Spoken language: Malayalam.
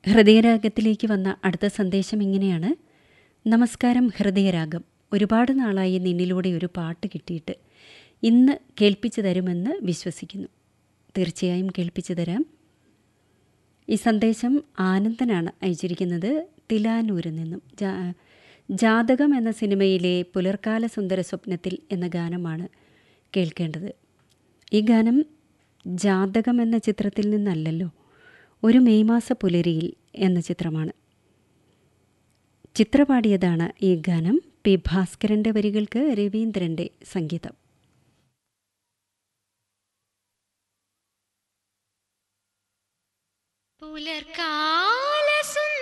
ഹൃദയരാഗത്തിലേക്ക് വന്ന അടുത്ത സന്ദേശം ഇങ്ങനെയാണ് നമസ്കാരം ഹൃദയരാഗം ഒരുപാട് നാളായി നിന്നിലൂടെ ഒരു പാട്ട് കിട്ടിയിട്ട് ഇന്ന് കേൾപ്പിച്ചു തരുമെന്ന് വിശ്വസിക്കുന്നു തീർച്ചയായും കേൾപ്പിച്ചു തരാം ഈ സന്ദേശം ആനന്ദനാണ് അയച്ചിരിക്കുന്നത് തിലാനൂരിൽ നിന്നും ജാ ജാതകം എന്ന സിനിമയിലെ പുലർക്കാല സുന്ദര സ്വപ്നത്തിൽ എന്ന ഗാനമാണ് കേൾക്കേണ്ടത് ഈ ഗാനം ജാതകം എന്ന ചിത്രത്തിൽ നിന്നല്ലല്ലോ ഒരു മെയ് മാസ പുലരിയിൽ എന്ന ചിത്രമാണ് ചിത്രപാടിയതാണ് ഈ ഗാനം പി ഭാസ്കരൻ്റെ വരികൾക്ക് രവീന്ദ്രൻ്റെ സംഗീതം പുലർക്കാല സുന്ദര